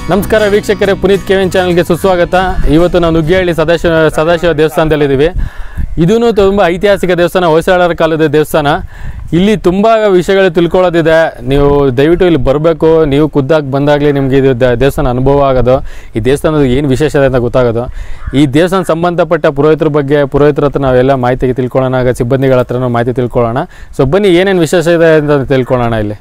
ನಮಸ್ಕಾರ ವೀಕ್ಷಕರೇ ಪುನೀತ್ ಕೆವಿನ್ ಚಾನಲ್ಗೆ ಸುಸ್ವಾಗತ ಇವತ್ತು ನಾವು ನುಗ್ಗೇಹಳ್ಳಿ ಸದಾಶಿವ ಸದಾಶಿವ ದೇವಸ್ಥಾನದಲ್ಲಿದ್ದೀವಿ ಇದೂ ತುಂಬ ಐತಿಹಾಸಿಕ ದೇವಸ್ಥಾನ ಹೊಯ್ಸಳರ ಕಾಲದ ದೇವಸ್ಥಾನ ಇಲ್ಲಿ ತುಂಬ ವಿಷಯಗಳು ತಿಳ್ಕೊಳ್ಳೋದಿದೆ ನೀವು ದಯವಿಟ್ಟು ಇಲ್ಲಿ ಬರಬೇಕು ನೀವು ಖುದ್ದಾಗಿ ಬಂದಾಗಲೇ ನಿಮಗೆ ಇದು ದ- ದೇವಸ್ಥಾನ ಅನುಭವ ಆಗೋದು ಈ ದೇವಸ್ಥಾನದ ಏನು ವಿಶೇಷತೆ ಅಂತ ಗೊತ್ತಾಗೋದು ಈ ದೇವಸ್ಥಾನ ಸಂಬಂಧಪಟ್ಟ ಪುರೋಹಿತರ ಬಗ್ಗೆ ಪುರೋಹಿತರ ಹತ್ರ ನಾವೆಲ್ಲ ಮಾಹಿತಿ ತಿಳ್ಕೊಳ್ಳೋಣ ಆಗ ಸಿಬ್ಬಂದಿಗಳ ಹತ್ರನೂ ಮಾಹಿತಿ ತಿಳ್ಕೊಳ್ಳೋಣ ಸೊ ಬನ್ನಿ ಏನೇನು ವಿಶೇಷ ಇದೆ ಅಂತ ತಿಳ್ಕೊಳ್ಳೋಣ ಇಲ್ಲಿ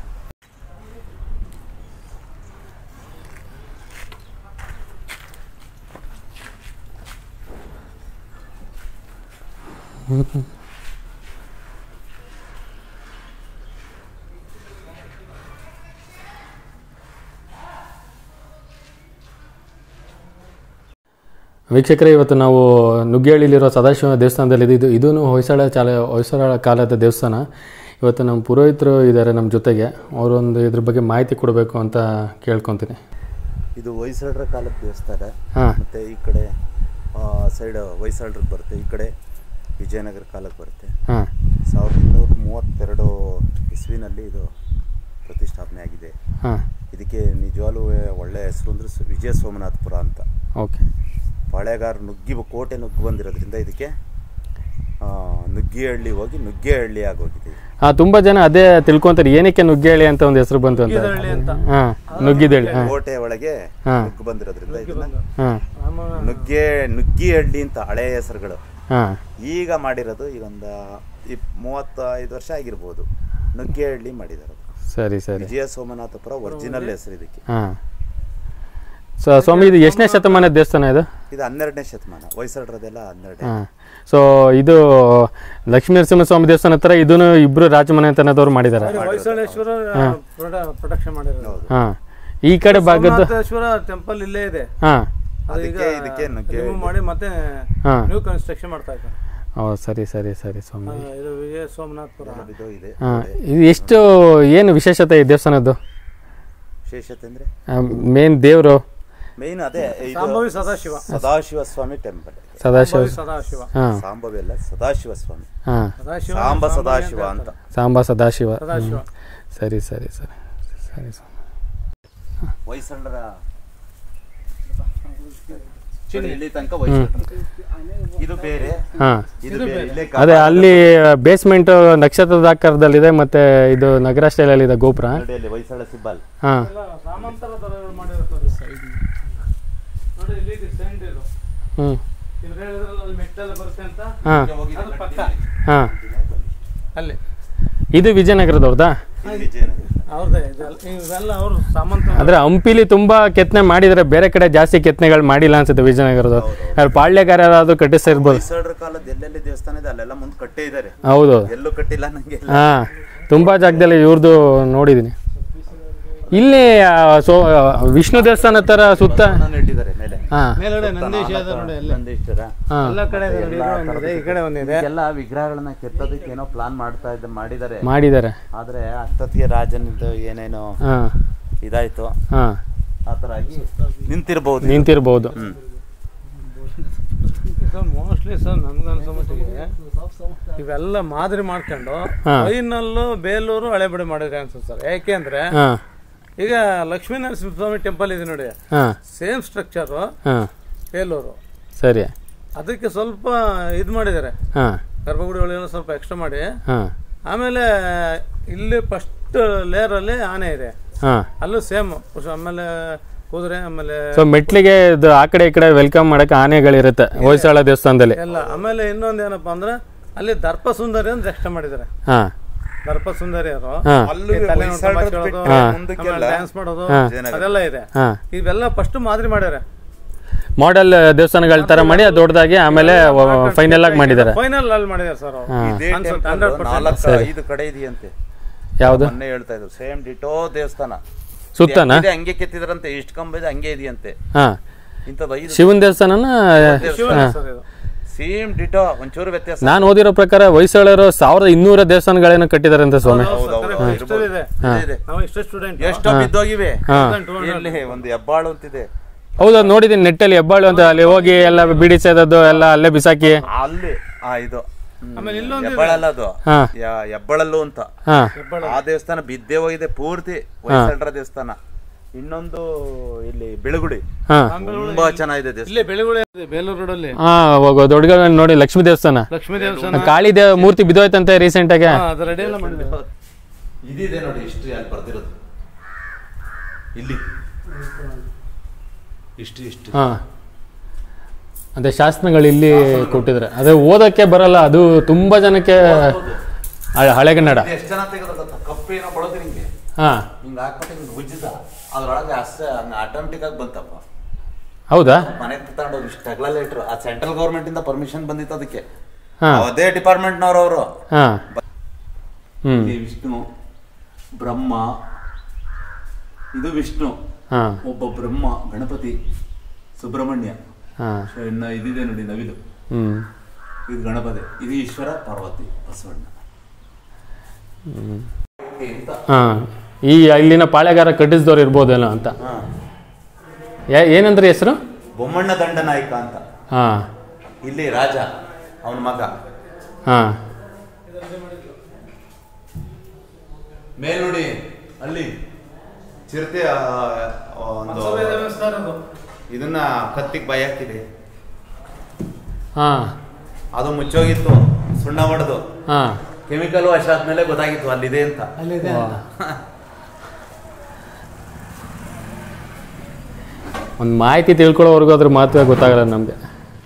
ವೀಕ್ಷಕರೇ ಇವತ್ತು ನಾವು ನುಗ್ಗೇಹಳ್ಳಿಲಿರೋ ಸದಾಶಿವ ದೇವಸ್ಥಾನದಲ್ಲಿ ಇದು ಇದೂ ಹೊಯ್ಸಳ ಚಾಲ ಹೊಯ್ಸಳ ಕಾಲದ ದೇವಸ್ಥಾನ ಇವತ್ತು ನಮ್ಮ ಪುರೋಹಿತರು ಇದ್ದಾರೆ ನಮ್ಮ ಜೊತೆಗೆ ಅವರೊಂದು ಇದ್ರ ಬಗ್ಗೆ ಮಾಹಿತಿ ಕೊಡಬೇಕು ಅಂತ ಕೇಳ್ಕೊತೀನಿ ಇದು ಹೊಯ್ಸಳರ ಕಾಲದ ದೇವಸ್ಥಾನ ಹಾಂ ಮತ್ತು ಈ ಕಡೆ ಸೈಡ್ ಹೊಯ್ಸಳರಿಗೆ ಬರುತ್ತೆ ಈ ಕಡೆ ವಿಜಯನಗರ ಕಾಲಕ್ಕೆ ಬರುತ್ತೆ ಹಾಂ ಸಾವಿರದ ಇನ್ನೂರ ಮೂವತ್ತೆರಡು ಇಸ್ವಿನಲ್ಲಿ ಇದು ಪ್ರತಿಷ್ಠಾಪನೆ ಆಗಿದೆ ಹಾಂ ಇದಕ್ಕೆ ನಿಜವಾಗ್ಲೂ ಒಳ್ಳೆ ಹೆಸರು ಅಂದರೆ ಸ- ವಿಜಯ ಸೋಮನಾಥಪುರ ಅಂತ ಓಕೆ ಪಾಳೆಗಾರ ನುಗ್ಗಿ ಕೋಟೆ ನುಗ್ಗಿ ಬಂದಿರೋದ್ರಿಂದ ಇದಕ್ಕೆ ಆ, ನುಗ್ಗಿಹಳ್ಳಿ ಹೋಗಿ ನುಗ್ಗೇಹಳ್ಳಿ ಆಗೋಗಿದೆ ಹಾಂ ತುಂಬ ಜನ ಅದೇ ತಿಳ್ಕೊತಾರೆ ಏನಕ್ಕೆ ನುಗ್ಗೇಹಳ್ಳಿ ಅಂತ ಒಂದು ಹೆಸರು ಬಂತು ಅಂತ ಹಾಂ ನುಗ್ಗಿದಳ್ಳಿ ಹಾಂ ಕೋಟೆ ಒಳಗೆ ಹಾ. ನುಗ್ಗಿ ಬಂದಿರೋದ್ರಿಂದ ಇದನ್ನ ಹಾಂ ನುಗ್ಗೆ ನುಗ್ಗಿಹಳ್ಳಿ ಅಂತ ಹಳೆಯ ಹೆಸರುಗಳು ಹಾಂ ಈಗ ಮಾಡಿರೋದು ಈಗ ಒಂದು ಇಪ್ ಮೂವತ್ತೈದು ವರ್ಷ ಆಗಿರ್ಬೋದು ನುಗ್ಗೇಹಳ್ಳಿ ಮಾಡಿದಾರೆ ಸರಿ ಸರಿ ವಿಜಯ ಸೋಮನಾಥಪುರ ಒರಿಜಿನಲ್ ಹೆಸರು ಇದಕ್ಕೆ ಹಾಂ ಸೊ ಸ್ವಾಮಿ ಇದು ಎಷ್ಟನೇ ಶತಮಾನದ ದೇವಸ್ಥಾನ ಇದು ಇದು ಹನ್ನೆರಡನೇ ಶತಮಾನ ಹೊಯ್ಸಳರದೆಲ್ಲ ಹನ್ನೆರಡನೇ ಹಾಂ ಸೊ ಇದು ಲಕ್ಷ್ಮೀ ನರಸಿಂಹಸ್ವಾಮಿ ದೇವಸ್ಥಾನ ಹತ್ರ ಇದೂ ಇಬ್ಬರು ರಾಜಮನೆತನದವ್ರು ಮಾಡಿದ್ದಾರೆ ಹೊಯ್ಸಳೇಶ್ವರ ಪ್ರೊಡಕ್ಷನ್ ಮಾಡಿರೋದು ಹೌದು ಹಾಂ ಈ ಕಡೆ ಭಾಗದ ಸೋಮನಾಥೇಶ್ವರ ಟೆಂಪಲ್ ಇಲ್ಲೇ ಇದೆ ಹಾಂ ಅದು ಈಗ ಅದಕ್ಕೆ ಇದಕ್ಕೆ ನುಗ್ಗೆ ರಿಮೂವ್ ಮಾಡಿ ಮತ್ತೆ ಹಾಂ ನ್ಯೂ ಕನ್ಸ್ಟ್ರಕ್ಷನ್ ಮಾಡ್ತಾ ಇದ್ದಾರೆ ಓ ಸರಿ ಸರಿ ಸರಿ ಸ್ವಾಮಿ ಆ, ಇದು ವಿಜಯ ಸೋಮನಾಥ್ಪುರ ಇದು ಇದೆ ಹಾಂ ಇದು ಎಷ್ಟು ಏನು ವಿಶೇಷತೆ ಈ ದೇವಸ್ಥಾನದ್ದು ವಿಶೇಷತೆ ಅಂದ್ರೆ ಮೇನ್ ದೇವರು ಮೇನ್ ಅದೇ ಇದು ಸಾಂಭವಿ ಸದಾಶಿವ ಸದಾಶಿವ ಸ್ವಾಮಿ ಟೆಂಪಲ್ ಸದಾಶಿವ ಸಾಂಭವಿ ಸದಾಶಿವ ಹಾಂ ಸಾಂಬವಿ ಅಲ್ಲ ಸದಾಶಿವ ಸ್ವಾಮಿ ಹಾಂ ಸದಾಶಿವ ಸಾಂಬ ಸದಾಶಿವ ಅಂತ ಸಾಂಬ ಸದಾಶಿವ ಸದಾಶಿವ ಸರಿ ಸರಿ ಸರಿ ಸರಿ ಸ್ವಾಮಿ ಹೊಯ್ಸಳರ ಇಲ್ಲಿ ತನಕ ಹೊಯ್ಸಳರು ಇದು ಬೇರೆ ಹಾಂ ಇದು ಬೇರೆ ಇಲ್ಲೇ ಅದೇ ಅಲ್ಲಿ ಬೇಸ್ಮೆಂಟ್ ನಕ್ಷತ್ರದ ಆಕಾರದಲ್ಲಿದೆ ಮತ್ತೆ ಇದು ನಗರ ಸ್ಟೈಲಲ್ಲಿದೆ ಗೋಪುರ ಕಾಲ್ನಡಿಯಲ್ಲಿ ಹೊಯ್ಸಳ ಸಿಬ್ಬಲ್ ಹಾಂ ಎಲ್ಲ ಸಾಮಂತರ ದೊರೆಗಳು ಮಾಡಿರ್ತಾರೆ ನೋಡಿ ಇಲ್ಲಿ ಡಿಸೈನ್ ಇದು ಹ್ಞೂ ಇವ್ರು ಹೇಳಿದ್ರಲ್ಲ ಅಲ್ಲಿ ಮೆಟ್ಟೆಲ್ಲ ಬರುತ್ತೆ ಅಂತ ಹಾಂ ಅದು ಪಕ್ಕ ಹಾಂ ಅಲ್ಲಿ ಇದು ವಿಜಯನಗರದವ್ರದಾ ಇದು ವಿಜಯನಗರ ಅವ್ರದ್ದೇ ಇದೆಲ್ಲ ಇವೆಲ್ಲ ಅವರು ಸಾಮಂತ ಅಂದ್ರೆ ಹಂಪಿಲಿ ತುಂಬಾ ಕೆತ್ತನೆ ಮಾಡಿದರೆ ಬೇರೆ ಕಡೆ ಜಾಸ್ತಿ ಕೆತ್ತನೆಗಳು ಮಾಡಿಲ್ಲ ಅನ್ಸುತ್ತೆ ವಿಜಯನಗರದ ಯಾರು ಪಾಳ್ಯಗಾರ ಯಾರಾದ್ರೂ ಕಟ್ಟಿಸ್ತಾ ಇರ್ಬೋದು ಹೊಯ್ಸಳರ ಕಾಲದ ಎಲ್ಲೆಲ್ಲಿ ದೇವಸ್ಥಾನ ಇದೆ ಅಲ್ಲೆಲ್ಲ ಮುಂದೆ ಕಟ್ಟೇ ಇದ್ದಾರೆ ಹೌದು ಎಲ್ಲೂ ಕಟ್ಟಿಲ್ಲ ನಂಗೆ ಹಾ ತುಂಬಾ ಜಾಗದಲ್ಲಿ ಇವ್ರದ್ದು ನೋಡಿದೀನಿ ಇಲ್ಲಿ ಆ, ಸೊ ಆ, ವಿಷ್ಣು ದೇವಸ್ಥಾನ ತರ ಸುತ್ತ ನೆಟ್ಟಿದ್ದಾರೆ ಮೇಲೆ ಹಾ ಮೇಲ್ಗಡೆ ನಂದೀಶ ಇದೆ ನೋಡಿ ಅಲ್ಲಿ ನಂದೀಶ್ವರ ಹಾ ಎಲ್ಲ ಕಡೆ ಇದೆ ನೋಡಿ, ಇದು ಒಂದಿದೆ, ಈ ಕಡೆ ಒಂದಿದೆ ಎಲ್ಲ ವಿಗ್ರಹಗಳನ್ನ ಕೆತ್ತೋದಕ್ಕೆ ಏನೋ ಪ್ಲಾನ್ ಮಾಡ್ತಾ ಇದ್ದ ಮಾಡಿದ್ದಾರೆ ಮಾಡಿದ್ದಾರೆ ಆದ್ರೆ ಅಷ್ಟೊತ್ತಿಗೆ ರಾಜನಿಂದ ಏನೇನೋ ಹಾ ಇದಾಯ್ತು ಹಾ ಆ ಥರ ಆಗಿ ನಿಂತಿರ್ಬೋದು ನಿಂತಿರ್ಬೋದು ಸರ್ ಮೋಸ್ಟ್ಲಿ ಸರ್ ನನ್ಗನ್ಸೋ ಮಟ್ಟಿಗೆ ಇವೆಲ್ಲ ಮಾದರಿ ಮಾಡ್ಕೊಂಡು ಹಾ. ಫೈನಲ್ಲು ಬೇಲೂರು ಹಳೆಬಡಿ ಮಾಡಿದ್ರೆ ಅನ್ಸುತ್ತೆ ಸರ್ ಯಾಕೆಂದ್ರೆ ಹಾ ಈಗ ಲಕ್ಷ್ಮೀ ನರಸಿಂಹಸ್ವಾಮಿ ಟೆಂಪಲ್ ಇದೆ ನೋಡಿ ಹಾ ಸೇಮ್ ಸ್ಟ್ರಕ್ಚರು ಹಾ ಬೇಲೂರು ಸರಿ ಅದಕ್ಕೆ ಸ್ವಲ್ಪ ಇದು ಮಾಡಿದ್ದಾರೆ ಹಾ ಗರ್ಭಗುಡಿ ಒಳಗೆಲ್ಲ ಸ್ವಲ್ಪ ಎಕ್ಸ್ಟ್ರಾ ಮಾಡಿ ಹಾ ಆಮೇಲೆ ಇಲ್ಲಿ ಫಸ್ಟ್ ಲೇಯರಲ್ಲಿ ಆನೆ ಇದೆ ಹಾ ಅಲ್ಲೂ ಸೇಮ್ ಆಮೇಲೆ ಕುದುರೆ ಆಮೇಲೆ ಸೊ ಮೆಟ್ಲಿಗೆ ಇದು ಆ ಕಡೆ ಈ ಕಡೆ ವೆಲ್ಕಮ್ ಮಾಡಕ್ಕೆ ಆನೆಗಳಿರುತ್ತೆ ಹೊಯ್ಸಳ ದೇವಸ್ಥಾನದಲ್ಲಿ ಎಲ್ಲ ಆಮೇಲೆ ಇನ್ನೊಂದು ಏನಪ್ಪಾ ಅಂದ್ರೆ ಅಲ್ಲಿ ದರ್ಪ ಸುಂದರಿ ಅಂತ ಎಕ್ಸ್ಟ್ರಾ ಮಾಡಿದ್ದಾರೆ ಹಾ ದರ್ಪ ಸುಂದರಿ ಅವರು ಹಾ ಡ್ಯಾನ್ಸ್ ಮಾಡೋದು ಹಾ. ಅದೆಲ್ಲ ಇದೆ ಹಾ ಇವೆಲ್ಲ ಫಸ್ಟ್ ಮಾದರಿ ಮಾಡ್ಯಾರ ಮಾಡೆಲ್ ದೇವಸ್ಥಾನಗಳ ತರ ಮಾಡಿ ಅದು ದೊಡ್ಡದಾಗಿ ಆಮೇಲೆ ಫೈನಲ್ ಆಗಿ ಮಾಡಿದ್ದಾರೆ ಫೈನಲ್ ಅಲ್ಲಿ ಮಾಡಿದ್ದಾರೆ ಸರ್ ಅವರು ಇದೇ ಅನ್ಸುತ್ತೆ, temple 100%. ನಾಲ್ಕು ಐದು ಕಡೆ ಇದೆಯಂತೆ ಯಾವುದು ಮೊನ್ನೆ ಹೇಳ್ತಾ ಇದ್ರು ಸೇಮ್ ಡಿಟೋ ದೇವಸ್ಥಾನ ಸುತ್ತನಾ ಇದೆ ಹಂಗೆ ಕೆತ್ತಿದ್ರಂತೆ ಇಷ್ಟು ಕಂಬ ಇದೆ ಹಂಗೆ ಇದೆಯಂತೆ ಹಾ ಇಂಥದ್ದು ಐದು ಶಿವನ್ ದೇವಸ್ಥಾನನ ಶಿವನ ಸರ್ ಇದು ಸೇಮ್ ಡಿಟೋ ಒಂಚೂರು ವ್ಯತ್ಯಾಸ ನಾನು ಓದಿರೋ ಪ್ರಕಾರ ಹೊಯ್ಸಳರು ಸಾವಿರದ ಇನ್ನೂರ ದೇವಸ್ಥಾನಗಳೇನೋ ಕಟ್ಟಿದ್ದಾರೆ ಅಂತ ಸ್ವಾಮಿ ಹೌದು, ಹೌದು, correct, ಹೌದು, ಇಷ್ಟು ಇದೆ ಇದೆ, ಇದೆ. ನಾವು ಇಷ್ಟು ಸ್ಟೂಡೆಂಟ್ ಎಷ್ಟೋ ಬಿದ್ದೋಗಿವೆ ಹಾ ಇಲ್ಲಿ ಒಂದು ಹೆಬ್ಬಾಳು ಅಂತಿದೆ ಹೌದು ಅದು ನೋಡಿದ್ದೀನಿ ನೆಟ್ಟಲ್ಲಿ ಹೆಬ್ಬಾಳು ಅಂತ ಅಲ್ಲಿ ಹೋಗಿ ಎಲ್ಲ ಬಿಡಿ ಸೇದದ್ದು ಎಲ್ಲ ಅಲ್ಲೇ ಬಿಸಾಕಿ ಅಲ್ಲಿ ಆ ಇದು ಹ್ಮ್, ಆಮೇಲೆ ಇಲ್ಲೊಂದು ಹೆಬ್ಬಾಳಲ್ಲ ಅದು ಹಾ ಯಾ- ಹೆಬ್ಬಾಳಲ್ಲು ಅಂತ ಹಾ ಆ ದೇವಸ್ಥಾನ ಬಿದ್ದೇ ಹೋಗಿದೆ ಪೂರ್ತಿ ಹೊಯ್ಸಳರ ದೇವಸ್ಥಾನ ಇನ್ನೊಂದು ಇಲ್ಲಿ ಬೆಳಗುಡಿ ಹಾಂ ತುಂಬಾ ಚೆನ್ನಾಗಿದೆ ದೇವಸ್ಥಾನ ಇಲ್ಲೇ ಬೆಳಗುಳಿ ಇದೆ, ಬೇಲೂರು ರೋಡಲ್ಲಿ ಹಾಂ ದೊಡ್ಡಗಲ್ ನೋಡಿ ಲಕ್ಷ್ಮೀ ದೇವಸ್ಥಾನ ಲಕ್ಷ್ಮೀ ದೇವಸ್ಥಾನ ಕಾಳಿ ದೇವ ಮೂರ್ತಿ ಬಿದ್ದೋಯ್ತಂತೆ ರೀಸೆಂಟಾಗೆ ಹಾ, ಅದು ರೆಡಿ ಎಲ್ಲ ಮಾಡಿದೆ ಇದಿದೆ ನೋಡಿ ಹಿಸ್ಟ್ರಿ ಅಲ್ಲಿ ಬರ್ದಿರೋದು ಇಲ್ಲಿ ಹಿಸ್ಟ್ರಿ ಹಿಸ್ಟ್ರಿ ಹಾಂ ಅದೇ ಶಾಸನಗಳು ಇಲ್ಲಿ ಕೊಟ್ಟಿದ್ರೆ ಅದೇ ಓದಕ್ಕೆ ಬರಲ್ಲ ಅದು ತುಂಬ ಜನಕ್ಕೆ ಹಳೆ- ಹಳೆಗನ್ನಡ ಎಷ್ಟು ಜನ ತೆಗೆದ ಗೊತ್ತಾ ಕಪ್ಪು ಏನೋ ಬಳೋದು ನಿಂಗೆ ಹಾಂ ಹಿಂಗೆ ಹಾಕ್ಬಿಟ್ಟು ಹಿಂಗೆ ಉಜ್ಜಿದ ಅದ್ರೊಳಗೆ ಅಷ್ಟೇ ಹಂಗೆ ಆಟೋಮೆಟಿಕ್ ಆಗಿ ಬಂತಪ್ಪ ಹೌದಾ ಮನೆ ತಗೊಂಡೋಗಿ ಇಷ್ಟು ತಗಲಲ್ಲೇ ಇಟ್ರು ಆ ಸೆಂಟ್ರಲ್ ಗೌರ್ಮೆಂಟ್ ಇಂದ ಪರ್ಮಿಷನ್ ಬಂದಿತ್ತು ಅದಕ್ಕೆ ಹಾಂ ಅದೇ ಡಿಪಾರ್ಟ್ಮೆಂಟ್ನವ್ರು ಅವರು ಹಾಂ ಹ್ಞೂ ಇಲ್ಲಿ ವಿಷ್ಣು ಬ್ರಹ್ಮ ಇದು ವಿಷ್ಣು ಹಾಂ ಒಬ್ಬ ಬ್ರಹ್ಮ ಗಣಪತಿ ಸುಬ್ರಹ್ಮಣ್ಯ ಹಾಂ ಇನ್ನು ಇದಿದೆ ನೋಡಿ ನವಿಲು ಹ್ಞೂ ಇದು ಗಣಪತಿ ಇದು ಈಶ್ವರ ಪಾರ್ವತಿ ಬಸವಣ್ಣ ಅಂತ ಹಾಂ ಈ ಇಲ್ಲಿನ ಪಾಳೆಗಾರ ಕಟ್ಟಿಸಿದವ್ರು ಇರ್ಬೋದೇನೋ ಅಂತ ಹಾ. ಯಾ- ಏನಂದ್ರೆ ಹೆಸರು ಬೊಮ್ಮಣ್ಣ ದಂಡನಾಯಕ ಅಂತ ಹಾಂ ಇಲ್ಲಿ ರಾಜ ಅವನ ಮಗ ಹಾಂ ಮೇಲ್ ನೋಡಿ ಅಲ್ಲಿ ಚಿರತೆ ಆ, ಒಂದು ಇದನ್ನ ಕತ್ತಿಗೆ ಬಾಯಿ ಹಾಕಿದೆ ಹಾಂ ಅದು ಮುಚ್ಚೋಗಿತ್ತು ಸುಣ್ಣ ಹೊಡೆದು ಹಾಂ ಕೆಮಿಕಲ್ ವಾಶ್ ಆದ್ಮೇಲೆ ಗೊತ್ತಾಗಿತ್ತು ಅಲ್ಲಿದೆ ಅಂತ ಅಲ್ಲಿದೆ ಒಂದು ಮಾಹಿತಿ ತಿಳ್ಕೊಳ್ಳೋವರೆಗೂ ಅದ್ರ ಮಹತ್ವ ಗೊತ್ತಾಗಲ್ಲ ನಮಗೆ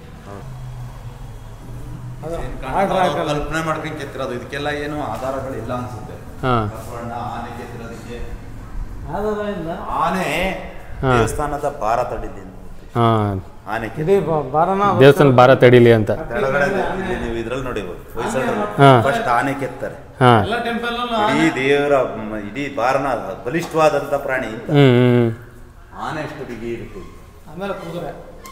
ಕಲ್ಪನೆ ಮಾಡ್ಕೊಂಡು ಕೆತ್ತಿರೋದು ಇದಕ್ಕೆಲ್ಲ ಏನು ಆಧಾರಗಳಿಲ್ಲ ಅನ್ಸುತ್ತೆ ಹಾಂ ಬಸವಣ್ಣ ಆನೆ ಕೆತ್ತಿರೋದಕ್ಕೆ ಆಧಾರ ಇಲ್ಲ ಆನೆ ಹಾ. ದೇವಸ್ಥಾನದ ಭಾರ ತಡಿಲಿ ಅಂತ. ಹಾಂ ಆನೆ ಕೆತ್ತಿ- ಇದೇ ಬ- ಬಾರನ ದೇವಸ್ಥಾನ ಭಾರ ತಡೀಲಿ ಅಂತ ಕೆಳಗಡೆ ಇದೆ. ಇಲ್ಲಿ ನೀವು ಇದ್ರಲ್ಲಿ ನೋಡಿಬೋದು ಹೊಯ್ಸಳರಲ್ಲಿ ಹಾ. ಫಸ್ಟ್ ಆನೆ ಕೆತ್ತಾರೆ ಹಾಂ ಎಲ್ಲ ಟೆಂಪಲ್ ಇಡೀ ದೇವರ ಮ್, ಇಡೀ ಬಾರನ ಬಲಿಷ್ಠವಾದಂತ ಪ್ರಾಣಿ ಅಂತ ಹ್ಞೂ ಹ್ಞೂ ಆನೆ ಎಷ್ಟು ಬಿಗಿ ಇರುತ್ತೆ ಆಮೇಲೆ ಕುದುರೆ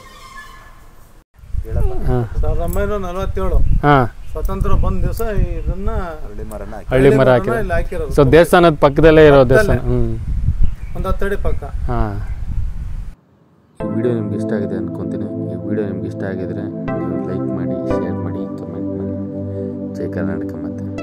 ಹೇಳಪ್ಪ ಹಾಂ ಸಾವಿರದ ಒಂಬೈನೂರ ನಲವತ್ತೇಳು ಹಾಂ ಸ್ವತಂತ್ರ ಬಂದ ದಿವಸ ಇದನ್ನ ಹಳ್ಳಿ ಮರನ ಹಾಕಿ. ಹಳ್ಳಿ ಮರ ಮರನ ಹಾಕಿರೋ ಇಲ್ಲಿ ಹಾಕಿರೋದು ಸೊ ದೇವಸ್ಥಾನದ ಪಕ್ಕದಲ್ಲೇ ಇರೋ ದೇವಸ್ಥಾನ ಹ್ಞೂ ಒಂದು ಹತ್ತಡಿ ಪಕ್ಕ ಹಾಂ ಈ ವಿಡಿಯೋ ನಿಮ್ಗೆ ಇಷ್ಟ ಆಗಿದೆ ಅಂದ್ಕೊತೀನಿ ಈ ವಿಡಿಯೋ ನಿಮ್ಗೆ ಇಷ್ಟ ಆಗಿದ್ರೆ ನೀವು ಲೈಕ್ ಮಾಡಿ ಶೇರ್ ಮಾಡಿ ಕಮೆಂಟ್ ಮಾಡಿ ಜೈ ಕರ್ನಾಟಕ ಮತ್ತೆ